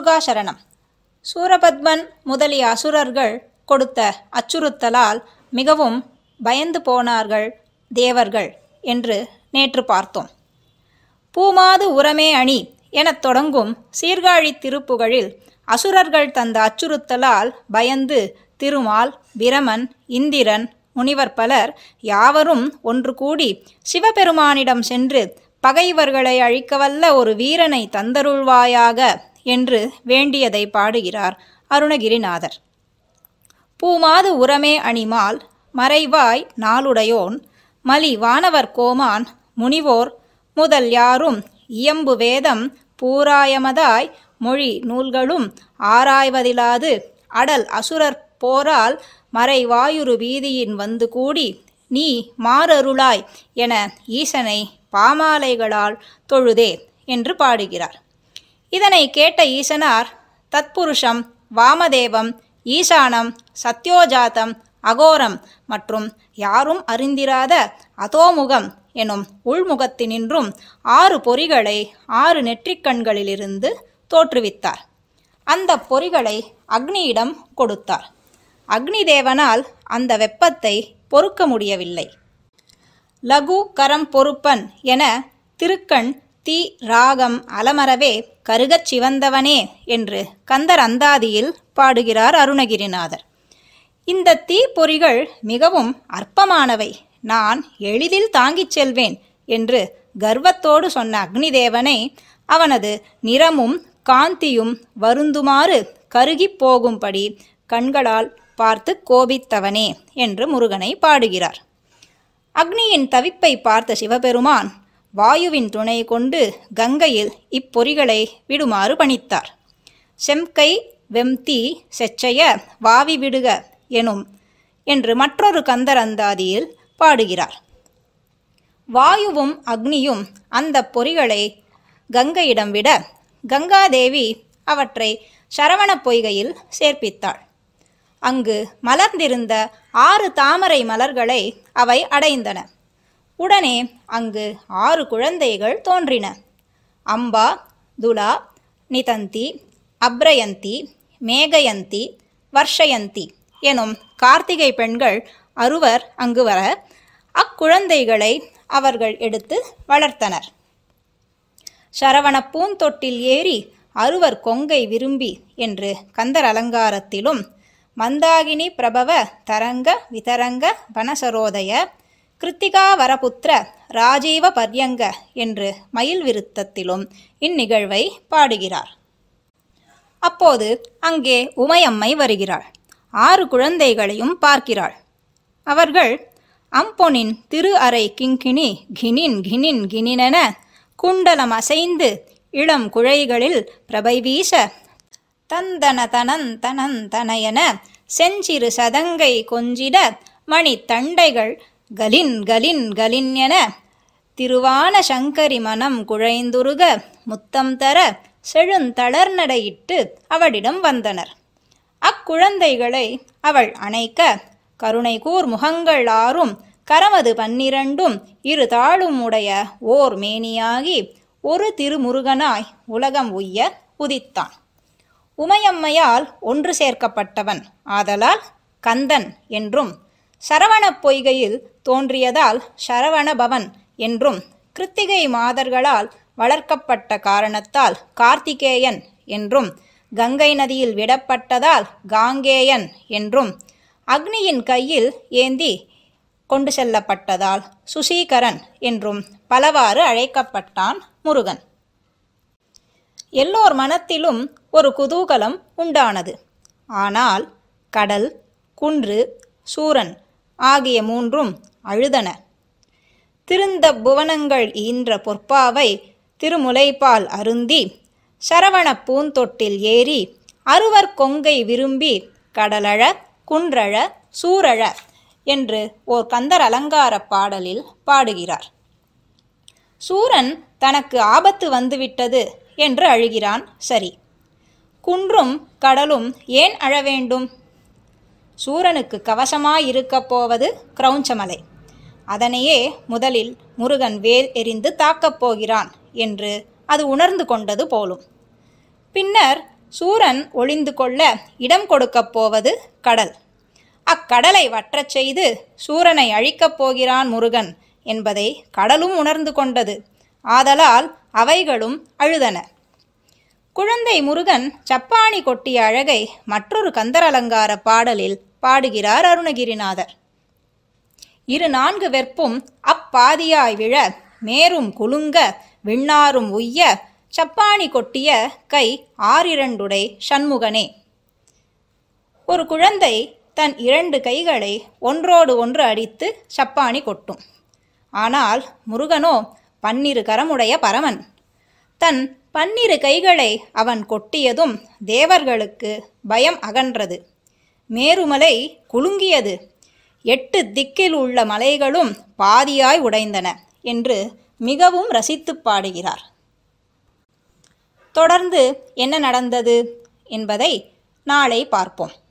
முருகா சரணம் சூரபத்மன் முதலிய அசுரர்கள் கொடுத்த அச்சுறுத்தலால் மிகவும் பயந்து போனார்கள் தேவர்கள் என்று நேற்று பார்த்தோம் பூமாது உரமே அணி எனத் தொடங்கும் சீர்காழி திருப்புகழில் அசுரர்கள் தந்த அச்சுறுத்தலால் பயந்து திருமால் பிரமன் இந்திரன் முனிவர் பலர் யாவரும் ஒன்று கூடி சிவபெருமானிடம் சென்று பகைவர்களை அழிக்கவல்ல ஒரு வீரனை தந்தருள்வாயாக என்று வேண்டியதை பாடுகிறார் அருணகிரிநாதர் பூமாது உரமே அணிமால் மறைவாய் நாளுடையோன் மலி வானவர் கோமான் முனிவோர் முதல் யாரும் இயம்பு வேதம் பூராயமதாய் மொழி நூல்களும் ஆராய்வதிலாது அடல் அசுரர் போரால் மறைவாயுரு வீதியின் வந்து கூடி நீ மாறருளாய் என ஈசனை பாமாலைகளால் தொழுதே என்று பாடுகிறார் இதனை கேட்ட ஈசனார் தத்புருஷம் வாமதேவம் ஈசானம் சத்யோஜாதம் அகோரம் மற்றும் யாரும் அறிந்திராத அதோமுகம் எனும் உள்முகத்தினின்றும் ஆறு பொறிகளை ஆறு நெற்றிக்கண்களிலிருந்து தோற்றுவித்தார் அந்த பொறிகளை அக்னியிடம் கொடுத்தார் அக்னி தேவனால் அந்த வெப்பத்தை பொறுக்க முடியவில்லை லகு கரம் பொறுப்பன் என திருக்கண் தீ ராகம் அலமரவே கருகச் சிவந்தவனே என்று கந்தர் அந்தாதியில் பாடுகிறார் அருணகிரிநாதர் இந்த தீப்பொறிகள் மிகவும் அற்பமானவை நான் எளிதில் தாங்கிச் செல்வேன் என்று கர்வத்தோடு சொன்ன அக்னிதேவனை அவனது நிறமும் காந்தியும் வருந்துமாறு கருகிப் போகும்படி கண்களால் பார்த்து கோபித்தவனே என்று முருகனை பாடுகிறார் அக்னியின் தவிப்பை பார்த்த சிவபெருமான் வாயுவின் துணை கொண்டு கங்கையில் இப்பொறிகளை விடுமாறு பணித்தார் செம்கை வெம்தி செச்சைய வாவி விடுக எனும் என்று மற்றொரு கந்தரந்தாதியில் பாடுகிறார் வாயுவும் அக்னியும் அந்த பொறிகளை கங்கையிடம் விட கங்காதேவி அவற்றை சரவணப் பொய்கையில் சேர்ப்பித்தாள் அங்கு மலர்ந்திருந்த ஆறு தாமரை மலர்களை அவை அடைந்தன உடனே அங்கு ஆறு குழந்தைகள் தோன்றின அம்பா துலா நிதந்தி அப்ரயந்தி மேகயந்தி வர்ஷயந்தி எனும் கார்த்திகை பெண்கள் அறுவர் அங்கு வர அக்குழந்தைகளை அவர்கள் எடுத்து வளர்த்தனர் சரவணப் பூந்தொட்டில் ஏறி அறுவர் கொங்கை விரும்பி என்று கந்தர் அலங்காரத்திலும் மந்தாகினி பிரபவ தரங்க விதரங்க வனசரோதய கிருத்திகா வரபுத்திர ராஜீவ பர்யங்க என்று மயில் விருத்தத்திலும் இந்நிகழ்வை பாடுகிறார் அப்போது அங்கே உமையம்மை வருகிறாள் ஆறு குழந்தைகளையும் பார்க்கிறாள் அவர்கள் அம்பொனின் திரு அறை கிங்கினி கினின் கினின் கினினென குண்டலம் அசைந்து இளம் குழைகளில் பிரபை வீச தந்தன தனன் தனன் தனையென செஞ்சிறு சதங்கை கொஞ்சிட மணி தண்டைகள் கலின் கலின் கலின் என திருவான சங்கரி மனம் குழைந்துருக முத்தம் தர செழுந்தளர்நடையிட்டு அவளிடம் வந்தனர் அக்குழந்தைகளை அவள் அணைக்க கருணை கூர் முகங்கள் ஆறும் கரமது பன்னிரண்டும் இரு தாளும் உடைய ஓர் மேனியாகி ஒரு திருமுருகனாய் உலகம் உய்ய உதித்தான் உமையம்மையால் ஒன்று சேர்க்கப்பட்டவன் ஆதலால் கந்தன் என்றும் சரவணப் பொய்கையில் தோன்றியதால் சரவணபவன் என்றும் கிருத்திகை மாதர்களால் வளர்க்கப்பட்ட காரணத்தால் கார்த்திகேயன் என்றும் கங்கை நதியில் விடப்பட்டதால் காங்கேயன் என்றும் அக்னியின் கையில் ஏந்தி கொண்டு செல்லப்பட்டதால் சுசீகரன் என்றும் பலவாறு அழைக்கப்பட்டான் முருகன் எல்லோர் மனத்திலும் ஒரு குதூகலம் உண்டானது ஆனால் கடல் குன்று சூரன் ஆகிய மூன்றும் அழுதன திருந்த புவனங்கள் ஈன்ற பொற்பாவை திருமுலைப்பால் அருந்தி சரவணப் பூந்தொட்டில் ஏறி அறுவர் கொங்கை விரும்பி கடலழ குன்றழ சூரழ என்று ஓர் கந்தர் அலங்காரப் பாடலில் பாடுகிறார் சூரன் தனக்கு ஆபத்து வந்துவிட்டது என்று அழுகிறான் சரி குன்றும் கடலும் ஏன் அழ வேண்டும் சூரனுக்கு கவசமாயிருக்கப் போவது கிரௌஞ்சமலை அதனையே முதலில் முருகன் வேல் எறிந்து தாக்கப் போகிறான் என்று அது உணர்ந்து கொண்டது போலும் பின்னர் சூரன் ஒளிந்து கொள்ள இடம் கொடுக்கப் போவது கடல் அக்கடலை வற்றச் செய்து சூரனை அழிக்கப் போகிறான் முருகன் என்பதை கடலும் உணர்ந்து கொண்டது ஆதலால் அவைகளும் அழுதன குழந்தை முருகன் சப்பாணி கொட்டிய அழகை மற்றொரு கந்தரலங்கார பாடலில் பாடுகிறார் அருணகிரிநாதர் இரு நான்கு வெற்பும் அப்பாதியாய் விழ மேரும் குலுங்க விண்ணாரும் உய்ய சப்பாணி கொட்டிய கை ஆறிரண்டுடை சண்முகனே ஒரு குழந்தை தன் இரண்டு கைகளை ஒன்றோடு ஒன்று அடித்து சப்பாணி கொட்டும் ஆனால் முருகனோ பன்னிரு கரமுடைய பரமன் தன் பன்னிரு கைகளை அவன் கொட்டியதும் தேவர்களுக்கு பயம் அகன்றது மேருமலை குலுங்கியது எட்டு திக்கில் உள்ள மலைகளும் பாதியாய் உடைந்தன என்று மிகவும் ரசித்துப் பாடுகிறார் தொடர்ந்து என்ன நடந்தது என்பதை நாளை பார்ப்போம்